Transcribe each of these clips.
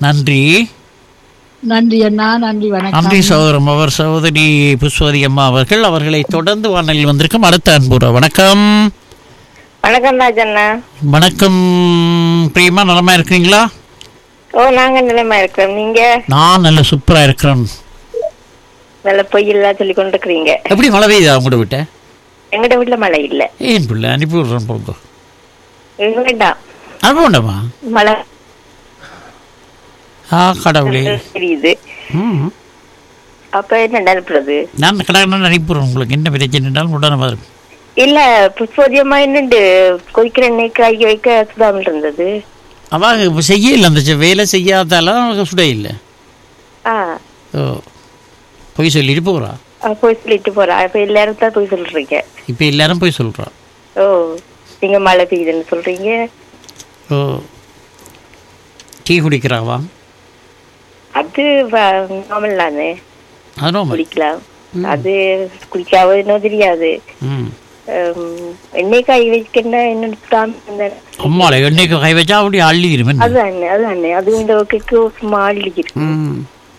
நன்றி நன்றி அண்ணா நன்றி வணக்கம் நன்றி சகோதரம் அவர் சகோதரி புஷ்வதி அம்மா அவர்கள் அவர்களை தொடர்ந்து வானலில் வந்திருக்கும் அடுத்த அன்புற வணக்கம் வணக்கம் ராஜண்ணா வணக்கம் பிரியமா நலமா இருக்கிறீங்களா ஓ நாங்க நிலைமை இருக்கிறோம் நீங்க நான் நல்ல சூப்பரா இருக்கிறேன் நல்ல பொய் இல்ல சொல்லி கொண்டு இருக்கிறீங்க எப்படி மழை பெய்யுதா உங்களோட விட்ட எங்கட வீட்டுல மழை இல்ல ஏன் பிள்ளை அனுப்பி விடுறேன் போங்க எங்க வேண்டாம் அனுப்ப வேண்டாமா மழை ஆ கடவுளே தெரியுது ம் அப்ப என்ன அனுப்புறது நான் கடவுள் அனுப்பிடுறேன் உங்களுக்கு என்ன பிரச்சனை என்றாலும் உடனே வரும் இல்ல புஷ்போதியமா என்னண்டு கொதிக்கிற எண்ணெய் காய் வைக்க சுதாமல் இருந்தது அவ இப்ப செய்ய இல்லை அந்த செ- வேலை செய்யாதாலும் அவளுக்கு சுட இல்லை ஆ ஓ போய் சொல்லிட்டு போறா அவ போய் சொல்லிட்டு போறா இப்ப எல்லாரும் தான் போய் சொல்றீங்க இப்போ எல்லாரும் போய் சொல்றா ஓ நீங்க மழை பெய்யுதுன்னு சொல்றீங்க ஓ டீ குடிக்கிறாவா அது நார்மல் தானே அது ரொம்ப குடிக்கலாம் அது குடிக்காவது இன்னும் தெரியாது ம் ஹம், எண்ணெய் காய் வைக்கன்னா என்னன்னு சுடாம இருந்தேன் அம்மாளை எண்ணெய்க்கு கை வச்சா அப்படி அள்ளிடுமே அது அண்ணே அது அண்ணே அது இந்த கேக்கு சும்மா அள்ளிக்கிட்டு ம்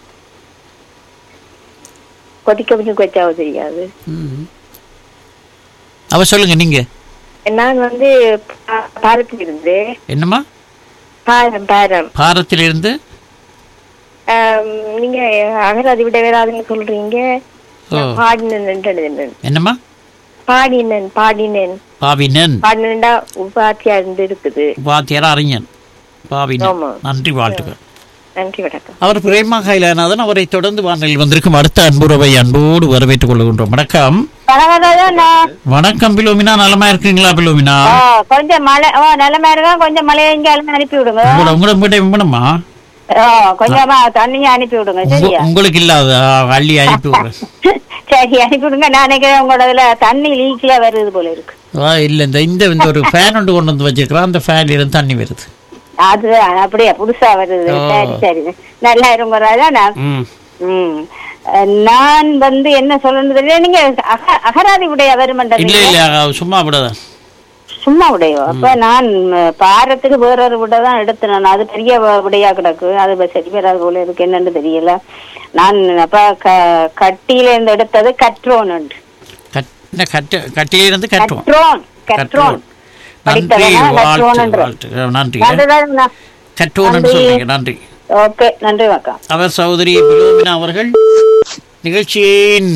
கொதிக்க கொஞ்சம் கொச்சாவது தெரியாது ம் அவ சொல்லுங்க நீங்க நான் வந்து பா- பாரத்தில் இருந்து என்னம்மா பாரம் பாரம் பாரத்திலிருந்து ஹம், நீங்க அகராதி விட வேறாதுன்னு சொல்றீங்க ஓ பாடினன் எழுதினேன் என்னம்மா பாடினன் பாடினேன் பாவினன் பாடினன்டா உபாத்தியா இருந்து இருக்குது வாத்தியார் அறிஞன் பாவினன் ஆமா. நன்றி வாழ்த்துக்கள் நன்றி வணக்கம் அவர் பிரேமா கைலாநாதன் அவரை தொடர்ந்து வானலில் வந்திருக்கும் அடுத்த அன்புறவை அன்போடு வரவேற்றுக் கொள்கின்றோம் வணக்கம் வணக்கம் பிலோமினா நலமா இருக்கீங்களா பிலோமினா கொஞ்சம் மழை ஓ நல்ல மாதிரி தான் கொஞ்சம் மழையை இங்க அனுப்பி விடுங்க உங்களோட உங்களோட வீட்டை விமனம்மா ஓ கொஞ்சமா தண்ணியை அனுப்பி விடுங்க சரியா உங்களுக்கு இல்லாத அள்ளி அனுப்பி விடுறேன் சரி அனுப்பி விடுங்க நான் நினைக்கிறேன் உங்களோட இதுல தண்ணி லீக்ல வருது போல இருக்கு ஆ, இல்ல இந்த இந்த இந்த ஒரு ஃபேன் ஒன்று கொண்டு வந்து வச்சிருக்கிறோம் அந்த ஃபேன்ல இருந்து தண்ணி வருது அது அப்படியே புதுசா வருது ஓ. சரி சரி நல்லா இருங்க ராஜா நான் ம் ம் அஹ், நான் வந்து என்ன சொல்லணும் தெரியல நீங்க அக- அகராதி உடைய இல்ல வருமன்றீங்க இல்ல சும்மா விடாதான் சும்மா உடையோ அப்ப நான் ம், பாரத்துக்கு வேறொரு விடை தான் எடுத்தேன் அது பெரிய வ- விடையா கிடக்கு அது இப்ப சரி வராது போல இருக்கு என்னன்னு தெரியல நான் அப்ப க- கட்டியில இருந்து எடுத்தது கற்றோன் கட் என்ன கட்டு கட்டியிலிருந்து கட்டுவோம் கற்றோன் கற்றோன் நன்றி படித்தவனா வாழ்த்து கற்றோன் வாழ்த்து நன்றி நன்றிதான் கட்டோன்னு நன்றி. சொல்றீங்க நன்றி ஓகே நன்றி வணக்கம் அவர் சகோதரி பிலோமினா அவர்கள் நிகழ்ச்சியின்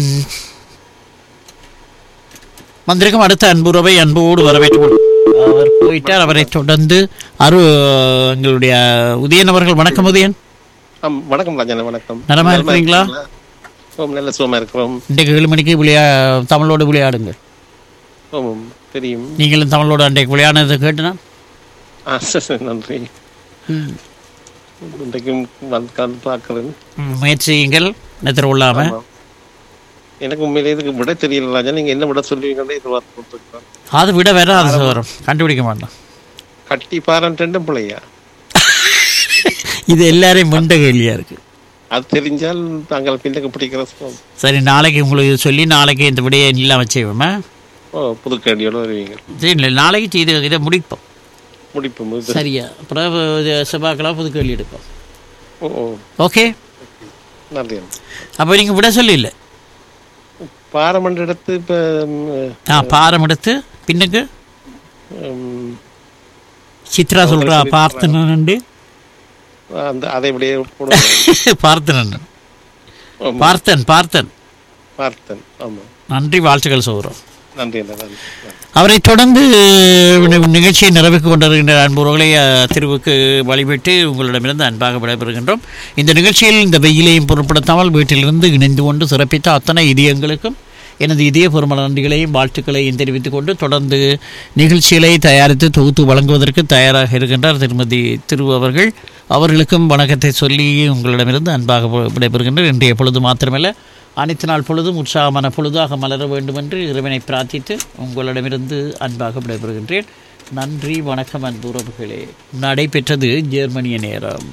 வந்திருக்கும் அடுத்த அன்புறவை அன்போடு வரவேற்றுக் கொள் அவர் போயிட்டார் அவரை தொடர்ந்து அரு எங்களுடைய உதயன் அவர்கள் வணக்கம் உதயன் ஆம், வணக்கம் ராஜாண்ணா வணக்கம் நலமா இருக்கிறீங்களா? ஓம் நல்ல சுகமா இருக்கிறோம் இன்றைக்கு ஏழு மணிக்கு விளையா தமிழோடு விளையாடுங்க ஓம் தெரியும் நீங்களும் தமிழோடு அன்றைக்கு விளையாடுனதை கேட்டுனா ஆ, நன்றி இன்றைக்கும் வந்து கலந்து பார்க்கிறேன் ம், முயற்சி செய்யுங்கள் நெத்திர கொள்ளாம ஆமாம். எனக்கு உண்மையிலே இதுக்கு விட தெரியல ராஜா நீங்க என்ன விட சொல்லுவீங்கன்னு எதிர்பார்த்து கொண்டிருக்கிறேன். அது விட வேற அது வரும் கண்டுபிடிக்க மாட்டோம் கட்டி பாரன் ரெண்டும் பிள்ளையா இது எல்லாரையும் மண்ட கேள்வியா இருக்கு அது தெரிஞ்சால் தாங்கள் பின்னுக்கு பிடிக்கிற சுகம். சரி நாளைக்கு உங்களுக்கு சொல்லி நாளைக்கு இந்த விடையை இல்லாம செய்வோமா ஓ புது கேள்வியோட வருவீங்க சரி இல்லை நாளைக்கு செய்து இதை முடிப்போம் முடிப்போம் இது. சரியா அப்புறம் இது செவ்வாய்க்கிழமை புது கேள்வி எடுப்போம் ஓ ஓ ஓகே நன்றி அப்போ நீங்கள் விட சொல்லல பாரமண்ட இடத்து இப்ப ம், ஆ பாரம் எடுத்து பின்னுக்கு ம், சித்ரா சொல்றா பார்த்தனண்டு அந்த அதை இப்படியே போடுவோம் பார்த்தனன் ஆமா. பார்த்தன் பார்த்தன் பார்த்தேன் ஆமா நன்றி வாழ்த்துக்கள் சொல்கிறோம் நன்றி அண்ணா, நன்றி நன்றி. அவரை தொடர்ந்து நி- நிகழ்ச்சியை நிறைவுக்கு கொண்டிருக்கின்ற அன்புறவுகளை திருவுக்கு வழிபட்டு உங்களிடமிருந்து அன்பாக விடைபெறுகின்றோம் இந்த நிகழ்ச்சியில் இந்த வெயிலையும் பொருட்படுத்தாமல் வீட்டிலிருந்து இணைந்து கொண்டு சிறப்பித்த அத்தனை இதயங்களுக்கும் எனது இதயபூர்வ நன்றிகளையும் வாழ்த்துக்களையும் தெரிவித்துக் கொண்டு தொடர்ந்து நிகழ்ச்சிகளை தயாரித்து தொகுத்து வழங்குவதற்கு தயாராக இருக்கின்றார் திருமதி திரு அவர்கள் அவர்களுக்கும் வணக்கத்தை சொல்லி உங்களிடமிருந்து அன்பாக வி- விடைபெறுகின்றனர் இன்றைய பொழுது மாத்திரமல்ல அனைத்து நாள் பொழுதும் உற்சாகமான பொழுதாக மலர வேண்டும் என்று இறைவனை பிரார்த்தித்து உங்களிடமிருந்து அன்பாக விடைபெறுகின்றேன் நன்றி வணக்கம் அன்புறவுகளே நடைபெற்றது ஜெர்மனிய நேரம்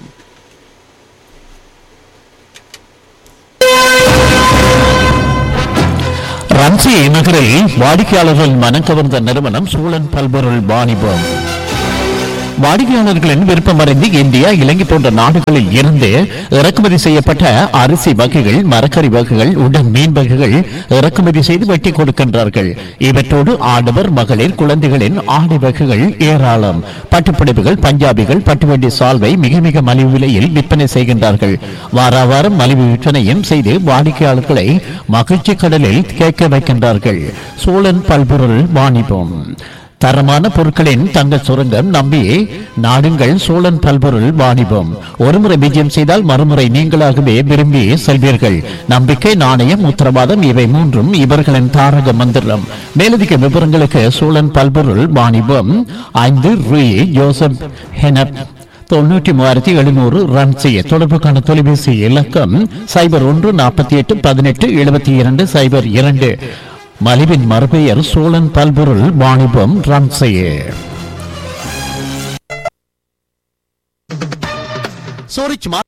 ரன்சி நகரில் வாடிக்கையாளர்கள் மனம் கவர்ந்த நிறுவனம் சூழன் பல்பொருள் வாணிபம் வாடிக்கையாளர்களின் விருப்பம் அறிந்து இந்தியா இலங்கை போன்ற நாடுகளில் இருந்து இறக்குமதி செய்யப்பட்ட அரிசி வகைகள் மரக்கறி வகைகள் உடன் மீன் வகைகள் இறக்குமதி செய்து வெட்டி கொடுக்கின்றார்கள் இவற்றோடு ஆடவர் மகளிர் குழந்தைகளின் ஆடை வகைகள் ஏராளம் பட்டுப்புடவைகள் பஞ்சாபிகள் பட்டுவண்டி சால்வை மிக மிக மலிவு விலையில் விற்பனை செய்கின்றார்கள் வாரா வாரம் மலிவு விற்பனையும் செய்து வாடிக்கையாளர்களை மகிழ்ச்சி கடலில் கேட்க வைக்கின்றார்கள் சோழன் பல்பொருள் வாணிபம் தரமான பொருட்களின் தங்க சுரங்கம் நம்பி நாடுங்கள் சோழன் பல்பொருள் வாணிபம் ஒருமுறை விஜயம் செய்தால் மறுமுறை நீங்களாகவே விரும்பி செல்வீர்கள் நம்பிக்கை நாணயம் உத்தரவாதம் இவை மூன்றும் இவர்களின் தாரக மந்திரம் மேலதிக விவரங்களுக்கு சோழன் பல்பொருள் வாணிபம் ஐந்து ரூ ஜோசப் ஹெனப் தொண்ணூற்றி மூவாயிரத்தி எழுநூறு ரன் செய்ய தொடர்புக்கான தொலைபேசி இலக்கம் சைபர் ஒன்று நாற்பத்தி எட்டு பதினெட்டு எழுபத்தி இரண்டு சைபர் இரண்டு மலிவின் மறுபெயர் சோழன் பல்பொருள் வாணிபம் ரன் செய்ய சோரிச்